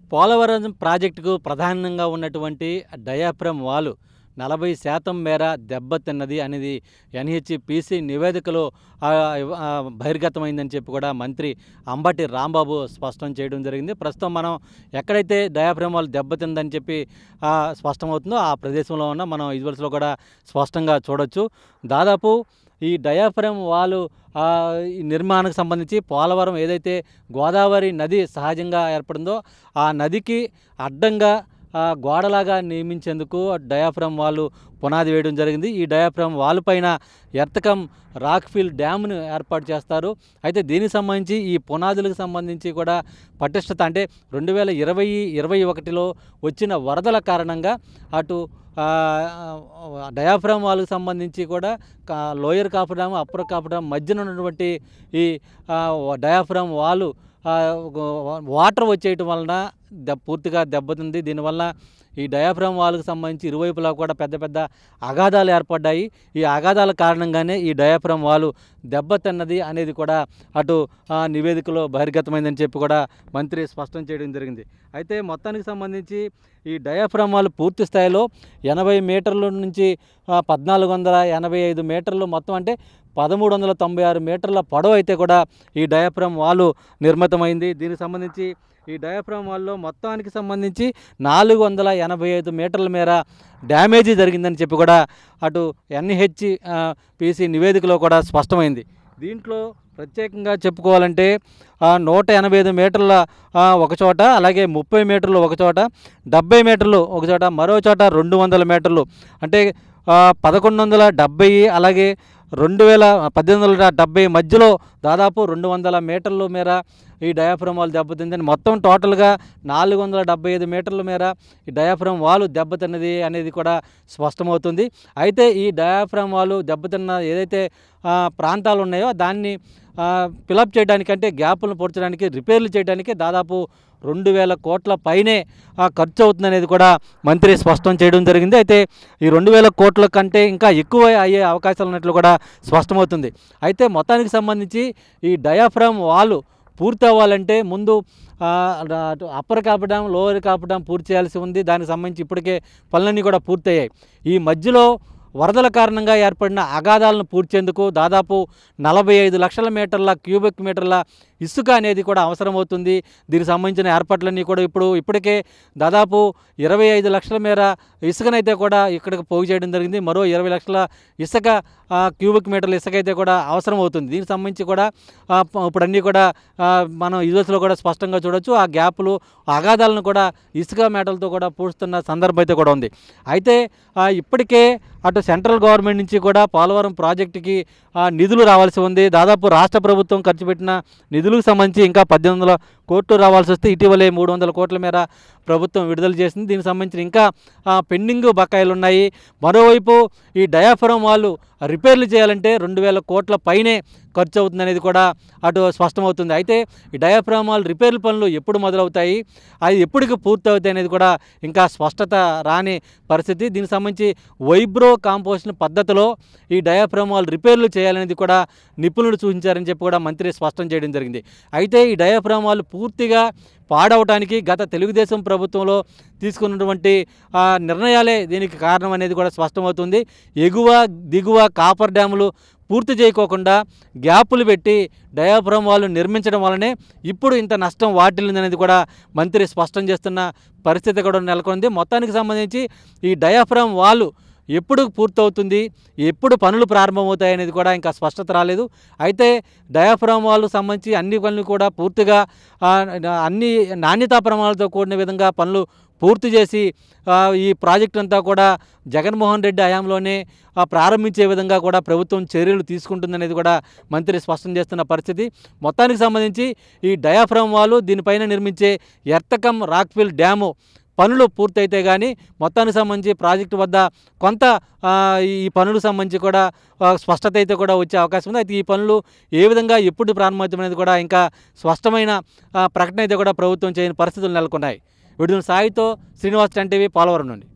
పోలవరం ప్రాజెక్టుకు ప్రధానంగా ఉన్నటువంటి డయాఫ్రమ్ వాలు నలభై శాతం మేర దెబ్బతిన్నది అనేది ఎన్హెచ్పిసి నివేదికలో ఆ, ఆ, బహిర్గతమైందని చెప్పి కూడా మంత్రి అంబటి రాంబాబు స్పష్టం చేయడం జరిగింది ప్రస్తుతం మనం ఎక్కడైతే డయాఫ్రమ్ వాల్ దెబ్బతిందని చెప్పి ఆ, స్పష్టమవుతుందో ఆ ప్రదేశంలో ఉన్న మనం విజువల్స్లో కూడా స్పష్టంగా చూడొచ్చు దాదాపు ఈ డయాఫ్రమ్ వాలు ఆ, ఈ నిర్మాణానికి సంబంధించి పోలవరం ఏదైతే గోదావరి నది సహజంగా ఏర్పడిందో ఆ నదికి అడ్డంగా ఆ, గోడలాగా నియమించేందుకు డయాఫ్రమ్ వాళ్ళు పునాది వేయడం జరిగింది ఈ డయాఫ్రమ్ వాల్ పైన ఎర్తకం రాక్ఫిల్ డ్యామ్ను ఏర్పాటు చేస్తారు అయితే దీనికి సంబంధించి ఈ పునాదులకు సంబంధించి కూడా పటిష్టత అంటే రెండు వేల ఇరవై ఇరవై ఒకటిలో వచ్చిన వరదల కారణంగా అటు ఆ, డయాఫ్రమ్ వాళ్ళకి సంబంధించి కూడా కా- lower coffer dam upper coffer dam మధ్యన ఉన్నటువంటి ఈ ఆ, డయాఫ్రమ్ వాలు ఆ, గో- వాటర్ వచ్చేయటం వలన దె పూర్తిగా దెబ్బతింది దీనివల్ల ఈ డయాఫ్రమ్ వాల్కి సంబంధించి ఇరువైపులా కూడా పెద్ద పెద్ద అగాధాలు ఏర్పడ్డాయి ఈ అగాధాల కారణంగానే ఈ డయాఫ్రమ్ వాలు దెబ్బతిన్నది అనేది కూడా అటు ఆ, నివేదికలో బహిర్గతమైందని చెప్పి కూడా మంత్రి స్పష్టం చేయడం జరిగింది అయితే మొత్తానికి సంబంధించి ఈ డయాఫ్రమ్ వాల్ పూర్తి స్థాయిలో ఎనభై మీటర్ల నుంచి ఆ, పద్నాలుగు వందల ఎనభై ఐదు మీటర్లు మొత్తం అంటే పదమూడు వందల తొంభై ఆరు మీటర్ల పొడవు అయితే కూడా ఈ డయాఫ్రమ్ వాలు నిర్మితమైంది దీనికి సంబంధించి ఈ డయాఫ్రమ్ వాల్లో మొత్తానికి సంబంధించి నాలుగు వందల ఎనభై ఐదు మీటర్ల మేర డ్యామేజీ జరిగిందని చెప్పి కూడా అటు ఎన్హెచ్ పిసి నివేదికలో కూడా స్పష్టమైంది దీంట్లో ప్రత్యేకంగా చెప్పుకోవాలంటే ఆ, నూట ఎనభై ఐదు మీటర్ల ఆ, ఒక చోట అలాగే ముప్పై మీటర్లు ఒక చోట డెబ్బై మీటర్లు ఒక చోట మరో చోట రెండు వందల మీటర్లు అంటే ఆ, పదకొండు వందల డెబ్బై అలాగే రెండు వేల పద్దెనిమిది వందల డెబ్బై మధ్యలో దాదాపు రెండు వందల మీటర్ల మేర ఈ డయాఫ్రమ్ వాల్ దెబ్బతిందని మొత్తం టోటల్గా నాలుగు వందల డెబ్బై ఐదు మీటర్ల మేర ఈ డయాఫ్రమ్ వాల్ దెబ్బతిన్నది అనేది కూడా స్పష్టమవుతుంది అయితే ఈ డయాఫ్రమ్ వాల్ దెబ్బతిన్న ఏదైతే ఆ, ప్రాంతాలు ఉన్నాయో దాన్ని ఫిలప్ చేయడానికి అంటే గ్యాపులను పొడ్చడానికి రిపేర్లు చేయడానికి దాదాపు రెండు వేల కోట్ల పైనే ఆ, ఖర్చు అవుతుందనేది కూడా మంత్రి స్పష్టం చేయడం జరిగింది అయితే ఈ రెండు వేల కోట్ల కంటే ఇంకా ఎక్కువ అయ్యే అవకాశాలు ఉన్నట్లు కూడా స్పష్టమవుతుంది అయితే మొత్తానికి సంబంధించి ఈ డయాఫ్రామ్ వాల్ పూర్తి అవ్వాలంటే ముందు ఆ, అటు అప్పర్ కాపడం లోవర్ కాపడం పూర్తి చేయాల్సి ఉంది దానికి సంబంధించి ఇప్పటికే పనులన్నీ కూడా పూర్తయ్యాయి ఈ మధ్యలో వరదల కారణంగా ఏర్పడిన అగాధాలను పూడ్చేందుకు దాదాపు నలభై ఐదు లక్షల మీటర్ల క్యూబిక్ మీటర్ల ఇసుక అనేది కూడా అవసరమవుతుంది దీనికి సంబంధించిన ఏర్పాట్లన్నీ కూడా ఇప్పుడు ఇప్పటికే దాదాపు ఇరవై ఐదు లక్షల మేర ఇసుకనైతే కూడా ఇక్కడికి పోగు చేయడం జరిగింది మరో ఇరవై లక్షల ఇసుక ఆ, క్యూబిక్ మీటర్ల ఇసుక అయితే కూడా అవసరం అవుతుంది దీనికి సంబంధించి కూడా ఆ, ప- ఇప్పుడు అన్నీ కూడా ఆ, మనం యూఎస్లో కూడా స్పష్టంగా చూడొచ్చు ఆ గ్యాపులు ఆ అగాధాలను కూడా ఇసుక మేటలతో కూడా పూడుస్తున్న సందర్భం అయితే కూడా ఉంది అయితే ఆ, ఇప్పటికే అటు సెంట్రల్ గవర్నమెంట్ నుంచి కూడా పోలవరం ప్రాజెక్టుకి ఆ, నిధులు రావాల్సి ఉంది దాదాపు రాష్ట్ర ప్రభుత్వం ఖర్చు పెట్టిన నిధులకు సంబంధించి ఇంకా పద్దెనిమిది వందల కోట్లు రావాల్సి వస్తే ఇటీవలే మూడు వందల కోట్ల మేర ప్రభుత్వం విడుదల చేసింది దీనికి సంబంధించిన ఇంకా ఆ, పెండింగ్ బకాయిలు ఉన్నాయి మరోవైపు ఈ డయాఫ్రమ్ వాళ్ళు రిపేర్లు చేయాలంటే రెండు వేల కోట్ల పైనే ఖర్చు అవుతుంది అనేది కూడా అటు స్పష్టమవుతుంది అయితే ఈ డయాఫ్రామ్ వాల్ రిపేర్ల పనులు ఎప్పుడు మొదలవుతాయి అది ఎప్పటికి పూర్తి అవుతాయి అనేది కూడా ఇంకా స్పష్టత రాని పరిస్థితి దీనికి సంబంధించి వైబ్రో కాంపోజిషన్ పద్ధతిలో ఈ డయాఫ్రామ్ వాల్ రిపేర్లు చేయాలనేది కూడా నిపుణులు సూచించారని చెప్పి కూడా మంత్రి స్పష్టం చేయడం జరిగింది అయితే ఈ డయాఫ్రామ్ వాల్ పూర్తిగా పాడవటానికి గత తెలుగుదేశం ప్రభుత్వంలో తీసుకున్నటువంటి ఆ, నిర్ణయాలే దీనికి కారణం అనేది కూడా స్పష్టమవుతుంది ఎగువ దిగువ కాపర్ డ్యాములు పూర్తి చేయకోకుండా గ్యాపులు పెట్టి డయాఫ్రమ్ వాళ్ళు నిర్మించడం వల్లనే ఇప్పుడు ఇంత నష్టం వాటిల్లిందనేది కూడా మంత్రి స్పష్టం చేస్తున్న పరిస్థితి కూడా నెలకొంది మొత్తానికి సంబంధించి ఈ డయాఫ్రమ్ వాళ్ళు ఎప్పుడు పూర్తవుతుంది ఎప్పుడు పనులు ప్రారంభమవుతాయి అనేది కూడా ఇంకా స్పష్టత రాలేదు అయితే డయాఫ్రామ్ వాళ్ళకు సంబంధించి అన్ని పనులు కూడా పూర్తిగా ఆ, అన్ని నాణ్యతా ప్రమాణాలతో కూడిన విధంగా పనులు పూర్తి చేసి ఆ, ఈ ప్రాజెక్ట్ అంతా కూడా జగన్మోహన్ రెడ్డి హయాంలోనే ఆ, ప్రారంభించే విధంగా కూడా ప్రభుత్వం చర్యలు తీసుకుంటుందనేది కూడా మంత్రి స్పష్టం చేస్తున్న పరిస్థితి మొత్తానికి సంబంధించి ఈ డయాఫ్రామ్ వాళ్ళు దీనిపైన నిర్మించే ఎర్తకం రాక్ఫిల్ డ్యాము పనులు పూర్తయితే కానీ మొత్తానికి సంబంధించి ప్రాజెక్టు వద్ద కొంత ఆ, ఈ పనులకు సంబంధించి కూడా ఆ, స్పష్టత అయితే కూడా వచ్చే అవకాశం ఉంది అయితే ఈ పనులు ఏ విధంగా ఎప్పుడు ప్రారంభమవుతామనేది కూడా ఇంకా స్పష్టమైన ఆ, ప్రకటన అయితే కూడా ప్రభుత్వం చేయని పరిస్థితులు నెలకొన్నాయి విడుదల సాయితో శ్రీనివాస్ టెన్ టీవీ పోలవరం నుండి